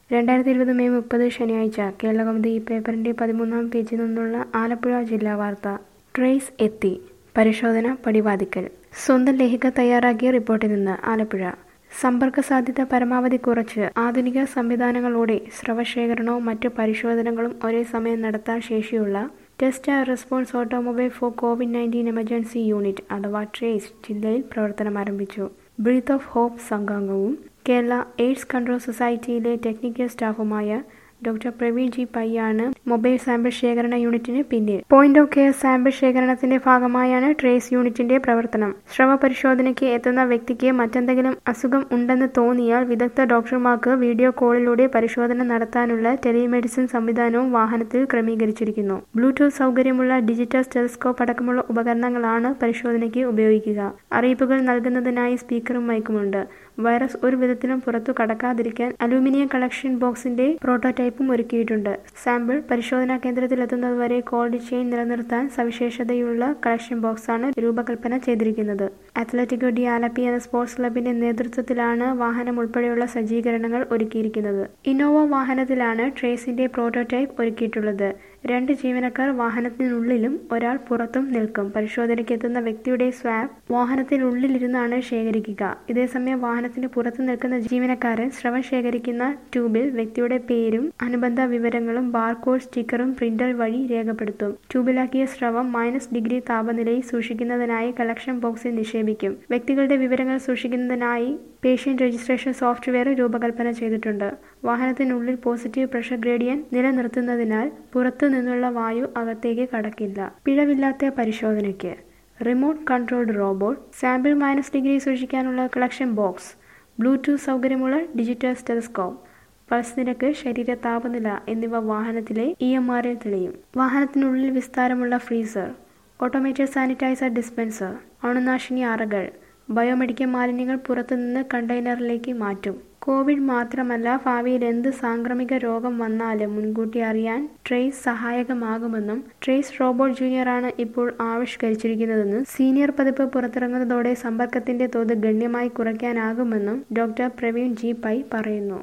രണ്ടായിരത്തി ഇരുപത് മെയ് മുപ്പത് ശനിയാഴ്ച കേരളകൗമുദി ഈ പേപ്പറിന്റെ പതിമൂന്നാം പേജിൽ നിന്നുള്ള ആലപ്പുഴ ജില്ലാ വാർത്ത ട്രേസ് എത്തി പരിശോധന പടിവാതിക്കൽ സ്വന്തം ലേഖിക തയ്യാറാക്കിയ റിപ്പോർട്ടിൽ നിന്ന് ആലപ്പുഴ സമ്പർക്ക സാധ്യത പരമാവധി കുറച്ച് ആധുനിക സംവിധാനങ്ങളോടെ സ്രവശേഖരണവും മറ്റു പരിശോധനകളും ഒരേ സമയം നടത്താൻ ശേഷിയുള്ള test and response automobile for COVID nineteen emergency unit അഥവാ ട്രേസ് ജില്ലയിൽ പ്രവർത്തനം ആരംഭിച്ചു ബ്രീത്ത് ഓഫ് ഹോപ്പ് സംഘാംഗവും കേരള എയ്ഡ്സ് കൺട്രോൾ സൊസൈറ്റിയിലെ ടെക്നിക്കൽ സ്റ്റാഫുമായ ഡോക്ടർ പ്രവീൺ ജി പയ്യാണ് മൊബൈൽ സാമ്പിൾ ശേഖരണ യൂണിറ്റിന് പിന്നിൽ പോയിന്റ് ഓഫ് കെയർ സാമ്പിൾ ശേഖരണത്തിന്റെ ഭാഗമായാണ് ട്രേസ് യൂണിറ്റിന്റെ പ്രവർത്തനം സ്രവ പരിശോധനയ്ക്ക് എത്തുന്ന വ്യക്തിക്ക് മറ്റെന്തെങ്കിലും അസുഖം ഉണ്ടെന്ന് തോന്നിയാൽ വിദഗ്ധ ഡോക്ടർമാർക്ക് വീഡിയോ കോളിലൂടെ പരിശോധന നടത്താനുള്ള ടെലിമെഡിസിൻ സംവിധാനവും വാഹനത്തിൽ ക്രമീകരിച്ചിരിക്കുന്നു ബ്ലൂടൂത്ത് സൗകര്യമുള്ള ഡിജിറ്റൽ ടെലിസ്കോപ്പ് അടക്കമുള്ള ഉപകരണങ്ങളാണ് പരിശോധനയ്ക്ക് ഉപയോഗിക്കുക അറിയിപ്പുകൾ നൽകുന്നതിനായി സ്പീക്കറും മൈക്കുമുണ്ട് വൈറസ് ഒരു വിധത്തിലും പുറത്തു കടക്കാതിരിക്കാൻ അലൂമിനിയം കളക്ഷൻ ബോക്സിന്റെ പ്രോട്ടോടൈപ്പും ഒരുക്കിയിട്ടുണ്ട് സാമ്പിൾ പരിശോധനാ കേന്ദ്രത്തിലെത്തുന്നതുവരെ കോൾഡ് ചെയിൻ നിലനിർത്താൻ സവിശേഷതയുള്ള കളക്ഷൻ ബോക്സാണ് രൂപകൽപ്പന ചെയ്തിരിക്കുന്നത് അത്ലറ്റിക്കോ ഡി ആലപ്പി എന്ന സ്പോർട്സ് ക്ലബിന്റെ നേതൃത്വത്തിലാണ് വാഹനം ഉൾപ്പെടെയുള്ള സജ്ജീകരണങ്ങൾ ഒരുക്കിയിരിക്കുന്നത് ഇന്നോവ വാഹനത്തിലാണ് ട്രേസിന്റെ പ്രോട്ടോടൈപ്പ് ഒരുക്കിയിട്ടുള്ളത് രണ്ട് ജീവനക്കാർ വാഹനത്തിനുള്ളിലും ഒരാൾ പുറത്തും നിൽക്കും പരിശോധനയ്ക്ക് എത്തുന്ന വ്യക്തിയുടെ സ്വാബ് വാഹനത്തിനുള്ളിലിരുന്നാണ് ശേഖരിക്കുക ഇതേസമയം വാഹനത്തിന് പുറത്തു നിൽക്കുന്ന ജീവനക്കാരൻ സ്രവം ശേഖരിക്കുന്ന ട്യൂബിൽ വ്യക്തിയുടെ പേരും അനുബന്ധ വിവരങ്ങളും ബാർകോഡ് സ്റ്റിക്കറും പ്രിന്റർ വഴി രേഖപ്പെടുത്തും ട്യൂബിലാക്കിയ സ്രവം മൈനസ് ഡിഗ്രി താപനിലയിൽ സൂക്ഷിക്കുന്നതിനായി കളക്ഷൻ ബോക്സിൽ നിക്ഷേപിക്കും വ്യക്തികളുടെ വിവരങ്ങൾ സൂക്ഷിക്കുന്നതിനായി പേഷ്യന്റ് രജിസ്ട്രേഷൻ സോഫ്റ്റ്വെയർ രൂപകൽപ്പന ചെയ്തിട്ടുണ്ട് വാഹനത്തിനുള്ളിൽ പോസിറ്റീവ് പ്രഷർ ഗ്രേഡിയൻ നിലനിർത്തുന്നതിനാൽ പുറത്തു നിന്നുള്ള വായു അകത്തേക്ക് കടക്കില്ല പിഴവില്ലാത്ത പരിശോധനയ്ക്ക് remote controlled robot sample minus degree സൂക്ഷിക്കാനുള്ള കളക്ഷൻ ബോക്സ് ബ്ലൂടൂത്ത് സൗകര്യമുള്ള ഡിജിറ്റൽ ടെലിസ്കോപ്പ് പൾസ് നിരക്ക് ശരീര താപനില എന്നിവ വാഹനത്തിലെ ഇ എം ആറിൽ തെളിയും വാഹനത്തിനുള്ളിൽ വിസ്താരമുള്ള ഫ്രീസർ ഓട്ടോമേറ്റഡ് സാനിറ്റൈസർ ഡിസ്പെൻസർ അണുനാശിനി അറകൾ ബയോമെഡിക്കൽ മാലിന്യങ്ങൾ പുറത്തുനിന്ന് കണ്ടെയ്നറിലേക്ക് മാറ്റും കോവിഡ് മാത്രമല്ല ഭാവിയിൽ എന്ത് സാംക്രമിക രോഗം വന്നാലും മുൻകൂട്ടി അറിയാൻ ട്രേസ് സഹായകമാകുമെന്നും ട്രേസ് റോബോട്ട് ജൂനിയറാണ് ഇപ്പോൾ ആവിഷ്കരിച്ചിരിക്കുന്നതെന്നും സീനിയർ പതിപ്പ് പുറത്തിറങ്ങുന്നതോടെ സമ്പർക്കത്തിന്റെ തോത് ഗണ്യമായി കുറയ്ക്കാനാകുമെന്നും ഡോക്ടർ പ്രവീൺ ജി പൈ പറയുന്നു